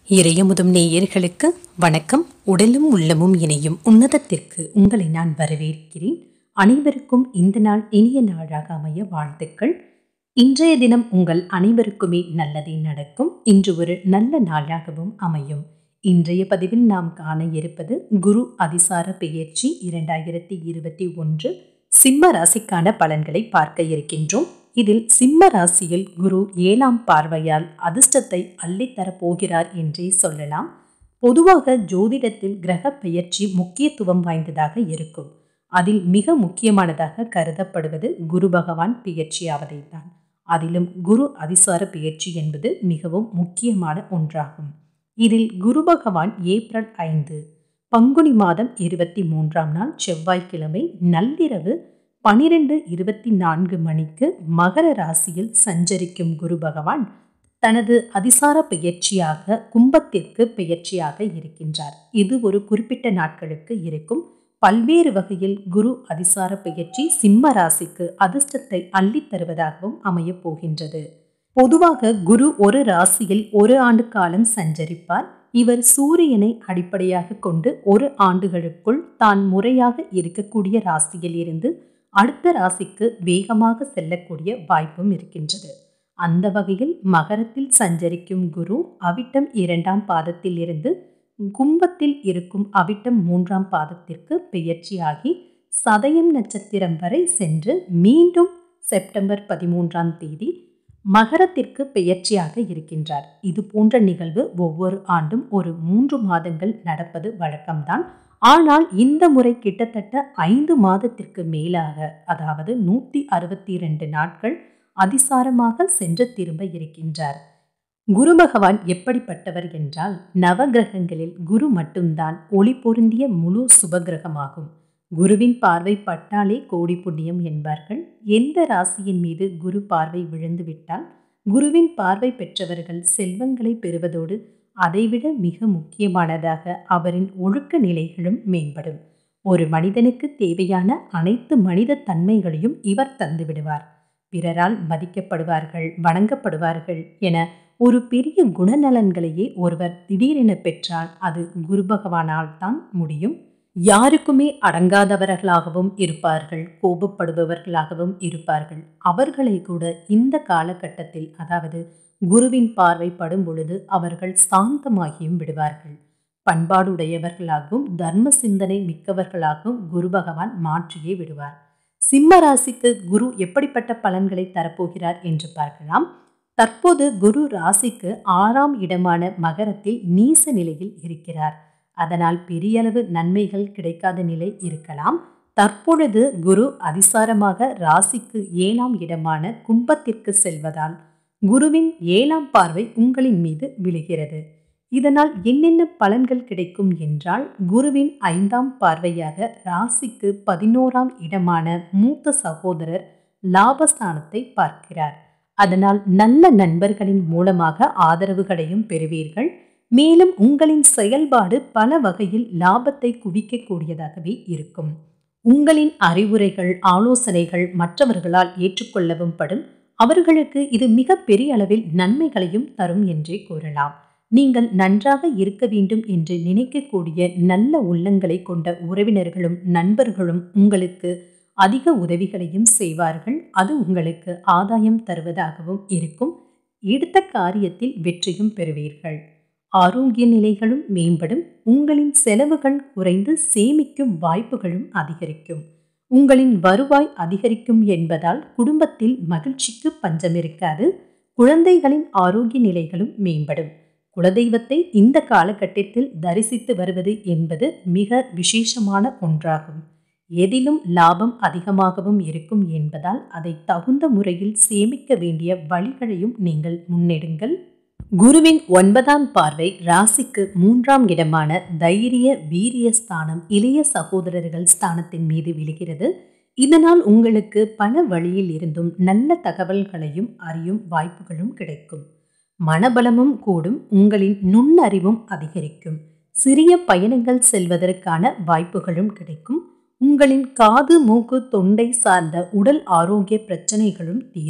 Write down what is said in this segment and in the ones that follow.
இறையமுதும் நேயர்களுக்கு வணக்கம் உடலும் உள்ளமும் இணையும் உன்னதத்திற்கு உங்களை நான் வரவேற்கிறேன் அனைவருக்கும் இந்த நாள் இனிய நாளாக அமைய வாழ்த்துக்கள் இன்றைய தினம் உங்கள் அனைவருக்குமே நல்லதே நடக்கும் இன்று ஒரு நல்ல நாளாகவும் அமையும் இன்றைய பதிவில் நாம் காண இருப்பது குரு அதிசார பெயர்ச்சி இரண்டாயிரத்தி இருபத்தி ஒன்று சிம்ம ராசிக்கான பலன்களை பார்க்க இருக்கின்றோம் இதில் சிம்ம ராசியில் குரு ஏழாம் பார்வையால் அதிர்ஷ்டத்தை அள்ளித்தரப் போகிறார் என்றே சொல்லலாம் பொதுவாக ஜோதிடத்தில் கிரக பெயர்ச்சி முக்கியத்துவம் வாய்ந்ததாக இருக்கும் அதில் மிக முக்கியமானதாக கருதப்படுவது குரு பகவான் பெயர்ச்சியாவதை தான் அதிலும் குரு அதிசார பெயர்ச்சி என்பது மிகவும் முக்கியமான ஒன்றாகும் இதில் குரு பகவான் ஏப்ரல் ஐந்து பங்குனி மாதம் இருபத்தி மூன்றாம் நாள் செவ்வாய்க்கிழமை நள்ளிரவு பனிரெண்டு இருபத்தி நான்கு மணிக்கு மகர ராசியில் சஞ்சரிக்கும் குரு பகவான் தனது அதிசார பெயர்ச்சியாக கும்பத்திற்கு பெயர்ச்சியாக இருக்கின்றார் இது ஒரு குறிப்பிட்ட நாட்களுக்கு இருக்கும் பல்வேறு வகையில் குரு அதிசார பெயர்ச்சி சிம்ம ராசிக்கு அதிர்ஷ்டத்தை அள்ளித் தருவதாகவும் அமையப் போகின்றது பொதுவாக குரு ஒரு ராசியில் ஒரு ஆண்டு காலம் சஞ்சரிப்பார் இவர் சூரியனை அடிப்படையாக கொண்டு ஒரு ஆண்டுகளுக்குள் தான் முறையாக இருக்கக்கூடிய ராசியில் இருந்து அடுத்த ராசிக்கு வேகமாக செல்லக்கூடிய வாய்ப்பும் இருக்கின்றது அந்த வகையில் மகரத்தில் சஞ்சரிக்கும் குரு அவிட்டம் இரண்டாம் பாதத்தில் இருந்து கும்பத்தில் இருக்கும் அவிட்டம் மூன்றாம் பாதத்திற்கு பெயர்ச்சியாகி சதயம் நட்சத்திரம் வரை சென்று மீண்டும் செப்டம்பர் பதிமூன்றாம் தேதி மகரத்திற்கு பெயர்ச்சியாக இருக்கின்றார் இது போன்ற நிகழ்வு ஒவ்வொரு ஆண்டும் ஒரு மூன்று மாதங்கள் நடப்பது வழக்கம்தான் ஆனால் இந்த முறை கிட்டத்தட்ட ஐந்து மாதத்திற்கு மேலாக அதாவது நூற்றி அறுபத்தி இரண்டு நாட்கள் அதிசாரமாக சென்று திரும்ப இருக்கின்றார் குரு பகவான் எப்படிப்பட்டவர் என்றால் நவகிரகங்களில் குரு மட்டும்தான் ஒளி பொருந்திய முழு சுபகிரகமாகும் குருவின் பார்வை பட்டாலே கோடி புண்ணியம் என்பார்கள் எந்த ராசியின் மீது குரு பார்வை விழுந்துவிட்டால் குருவின் பார்வை பெற்றவர்கள் செல்வங்களை பெறுவதோடு அதைவிட மிக முக்கியமானதாக அவரின் ஒழுக்க நிலைகளும் மேம்படும் ஒரு மனிதனுக்கு தேவையான அனைத்து மனித தன்மைகளையும் இவர் தந்து விடுவார் பிறரால் மதிக்கப்படுவார்கள் வணங்கப்படுவார்கள் என ஒரு பெரிய குணநலன்களையே ஒருவர் திடீரென பெற்றால் அது குரு பகவானால் தான் முடியும் யாருக்குமே அடங்காதவர்களாகவும் இருப்பார்கள் கோபப்படுபவர்களாகவும் இருப்பார்கள் அவர்களை கூட இந்த காலகட்டத்தில் அதாவது குருவின் பார்வை படும் பொழுது அவர்கள் சாந்தமாகியும் விடுவார்கள் பண்பாடுடையவர்களாகவும் தர்ம சிந்தனை மிக்கவர்களாகவும் குரு பகவான் மாற்றியே விடுவார் சிம்ம ராசிக்கு குரு எப்படிப்பட்ட பலன்களை தரப்போகிறார் என்று பார்க்கலாம் தற்போது குரு ராசிக்கு ஆறாம் இடமான மகரத்தில் நீச நிலையில் இருக்கிறார் அதனால் பெரியளவு நன்மைகள் கிடைக்காத நிலை இருக்கலாம் தற்பொழுது குரு அதிசாரமாக ராசிக்கு ஏழாம் இடமான கும்பத்திற்கு செல்வதால் குருவின் ஏழாம் பார்வை உங்களின் மீது விழுகிறது இதனால் என்னென்ன பலன்கள் கிடைக்கும் என்றால் குருவின் ஐந்தாம் பார்வையாக ராசிக்கு பதினோராம் இடமான மூத்த சகோதரர் லாபஸ்தானத்தை பார்க்கிறார் அதனால் நல்ல நண்பர்களின் மூலமாக ஆதரவுகளையும் பெறுவீர்கள் மேலும் உங்களின் செயல்பாடு பல வகையில் லாபத்தை குவிக்கக்கூடியதாகவே இருக்கும் உங்களின் அறிவுரைகள் ஆலோசனைகள் மற்றவர்களால் ஏற்றுக்கொள்ளவும் படும் அவர்களுக்கு இது மிக பெரிய அளவில் நன்மைகளையும் தரும் என்றே கூறலாம் நீங்கள் நன்றாக இருக்க வேண்டும் என்று நினைக்கக்கூடிய நல்ல உள்ளங்களை கொண்ட உறவினர்களும் நண்பர்களும் உங்களுக்கு அதிக உதவிகளையும் செய்வார்கள் அது உங்களுக்கு ஆதாயம் தருவதாகவும் இருக்கும் எடுத்த காரியத்தில் வெற்றியும் பெறுவீர்கள் ஆரோக்கிய நிலைகளும் மேம்படும் உங்களின் செலவுகள் குறைந்து சேமிக்கும் வாய்ப்புகளும் அதிகரிக்கும் உங்களின் வருவாய் அதிகரிக்கும் என்பதால் குடும்பத்தில் மகிழ்ச்சிக்கு பஞ்சம் இருக்காது குழந்தைகளின் ஆரோக்கிய நிலைகளும் மேம்படும் குலதெய்வத்தை இந்த காலகட்டத்தில் தரிசித்து வருவது என்பது மிக விசேஷமான ஒன்றாகும் எதிலும் லாபம் அதிகமாகவும் இருக்கும் என்பதால் அதை தகுந்த முறையில் சேமிக்க வேண்டிய வழிகளையும் நீங்கள் முன்னெடுங்கள் குருவின் ஒன்பதாம் பார்வை ராசிக்கு மூன்றாம் இடமான தைரிய வீரிய ஸ்தானம் இளைய சகோதரர்கள் ஸ்தானத்தின் மீது விழுகிறது இதனால் உங்களுக்கு பல வழியில் இருந்தும் நல்ல தகவல்களையும் அறியும் வாய்ப்புகளும் கிடைக்கும் மனபலமும் கூடும் உங்களின் நுண்ணறிவும் அதிகரிக்கும் சிறிய பயணங்கள் செல்வதற்கான வாய்ப்புகளும் கிடைக்கும் உங்களின் காது மூக்கு தொண்டை சார்ந்த உடல் ஆரோக்கிய பிரச்சனைகளும் தீரும்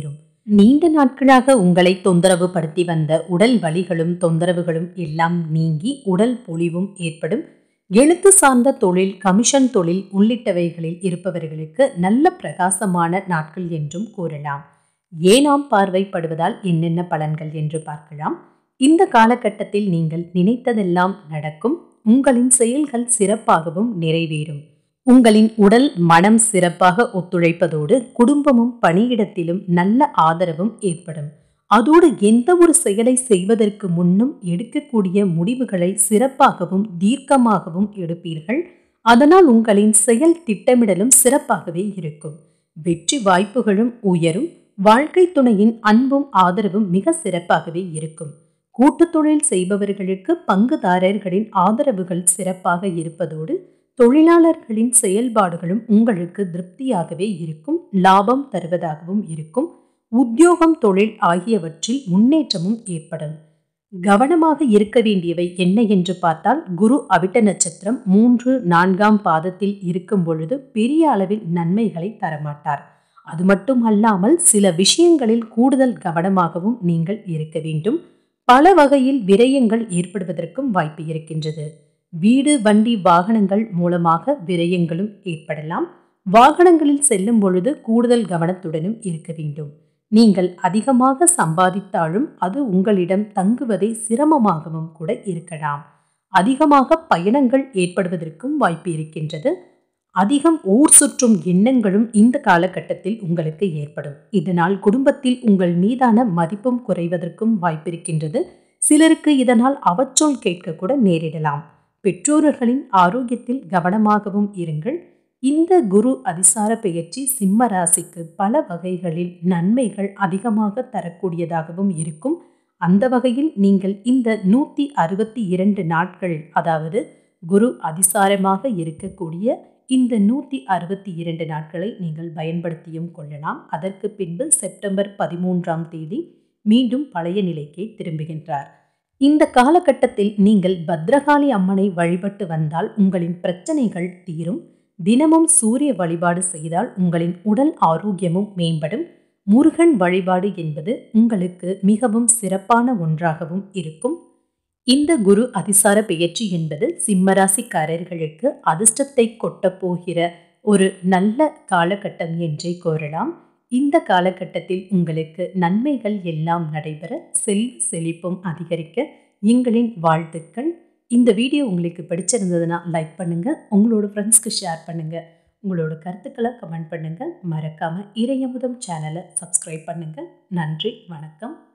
நீண்ட நாட்களாக உங்களை தொந்தரவு படுத்தி வந்த உடல் வலிகளும் தொந்தரவுகளும் எல்லாம் நீங்கி உடல் பொலிவும் ஏற்படும் எழுத்து சார்ந்த தொழில் கமிஷன் தொழில் உள்ளிட்டவைகளில் இருப்பவர்களுக்கு நல்ல பிரகாசமான நாட்கள் என்றும் கூறலாம் ஏனாம் பார்வைப்படுவதால் என்னென்ன பலன்கள் என்று பார்க்கலாம் இந்த காலகட்டத்தில் நீங்கள் நினைத்ததெல்லாம் நடக்கும் உங்களின் செயல்கள் சிறப்பாகவும் நிறைவேறும் உங்களின் உடல் மனம் சிறப்பாக ஒத்துழைப்பதோடு குடும்பமும் பணியிடத்திலும் நல்ல ஆதரவும் ஏற்படும் அதோடு எந்த ஒரு செயலை செய்வதற்கு முன்னும் எடுக்கக்கூடிய முடிவுகளை சிறப்பாகவும் தீர்க்கமாகவும் எடுப்பீர்கள் அதனால் உங்களின் செயல் திட்டமிடலும் சிறப்பாகவே இருக்கும் வெற்றி வாய்ப்புகளும் உயரும் வாழ்க்கை துணையின் அன்பும் ஆதரவும் மிக சிறப்பாகவே இருக்கும் கூட்டு தொழில் செய்பவர்களுக்கு பங்குதாரர்களின் ஆதரவுகள் சிறப்பாக இருப்பதோடு தொழிலாளர்களின் செயல்பாடுகளும் உங்களுக்கு திருப்தியாகவே இருக்கும் லாபம் தருவதாகவும் இருக்கும் உத்தியோகம் தொழில் ஆகியவற்றில் முன்னேற்றமும் ஏற்படும் கவனமாக இருக்க வேண்டியவை என்ன என்று பார்த்தால் குரு அவிட்ட நட்சத்திரம் மூன்று நான்காம் பாதத்தில் இருக்கும் பொழுது பெரிய அளவில் நன்மைகளை தரமாட்டார் அது மட்டும் அல்லாமல் சில விஷயங்களில் கூடுதல் கவனமாகவும் நீங்கள் இருக்க வேண்டும் பல வகையில் விரயங்கள் ஏற்படுவதற்கும் வாய்ப்பு இருக்கின்றது வீடு வண்டி வாகனங்கள் மூலமாக விரயங்களும் ஏற்படலாம் வாகனங்களில் செல்லும் பொழுது கூடுதல் கவனத்துடனும் இருக்க வேண்டும் நீங்கள் அதிகமாக சம்பாதித்தாலும் அது உங்களிடம் தங்குவதை சிரமமாகவும் கூட இருக்கலாம் அதிகமாக பயணங்கள் ஏற்படுவதற்கும் வாய்ப்பு இருக்கின்றது அதிகம் ஊர் சுற்றும் எண்ணங்களும் இந்த காலகட்டத்தில் உங்களுக்கு ஏற்படும் இதனால் குடும்பத்தில் உங்கள் மீதான மதிப்பும் குறைவதற்கும் வாய்ப்பிருக்கின்றது சிலருக்கு இதனால் அவச்சொல் கேட்க கூட நேரிடலாம் பெற்றோர்களின் ஆரோக்கியத்தில் கவனமாகவும் இருங்கள் இந்த குரு அதிசார பெயர்ச்சி சிம்ம ராசிக்கு பல வகைகளில் நன்மைகள் அதிகமாக தரக்கூடியதாகவும் இருக்கும் அந்த வகையில் நீங்கள் இந்த நூற்றி அறுபத்தி இரண்டு நாட்கள் அதாவது குரு அதிசாரமாக இருக்கக்கூடிய இந்த நூற்றி அறுபத்தி இரண்டு நாட்களை நீங்கள் பயன்படுத்தியும் கொள்ளலாம் அதற்கு பின்பு செப்டம்பர் பதிமூன்றாம் தேதி மீண்டும் பழைய நிலைக்கே திரும்புகின்றார் இந்த காலகட்டத்தில் நீங்கள் பத்ரகாளி அம்மனை வழிபட்டு வந்தால் உங்களின் பிரச்சனைகள் தீரும் தினமும் சூரிய வழிபாடு செய்தால் உங்களின் உடல் ஆரோக்கியமும் மேம்படும் முருகன் வழிபாடு என்பது உங்களுக்கு மிகவும் சிறப்பான ஒன்றாகவும் இருக்கும் இந்த குரு அதிசார பெயர்ச்சி என்பது சிம்மராசிக்காரர்களுக்கு அதிர்ஷ்டத்தை கொட்டப் போகிற ஒரு நல்ல காலகட்டம் என்றே கூறலாம் இந்த காலகட்டத்தில் உங்களுக்கு நன்மைகள் எல்லாம் நடைபெற செல்வ செழிப்பும் அதிகரிக்க எங்களின் வாழ்த்துக்கள் இந்த வீடியோ உங்களுக்கு பிடிச்சிருந்ததுன்னா லைக் பண்ணுங்கள் உங்களோட ஃப்ரெண்ட்ஸ்க்கு ஷேர் பண்ணுங்கள் உங்களோட கருத்துக்களை கமெண்ட் பண்ணுங்கள் மறக்காமல் இறையமுதம் சேனலை சப்ஸ்கிரைப் பண்ணுங்கள் நன்றி வணக்கம்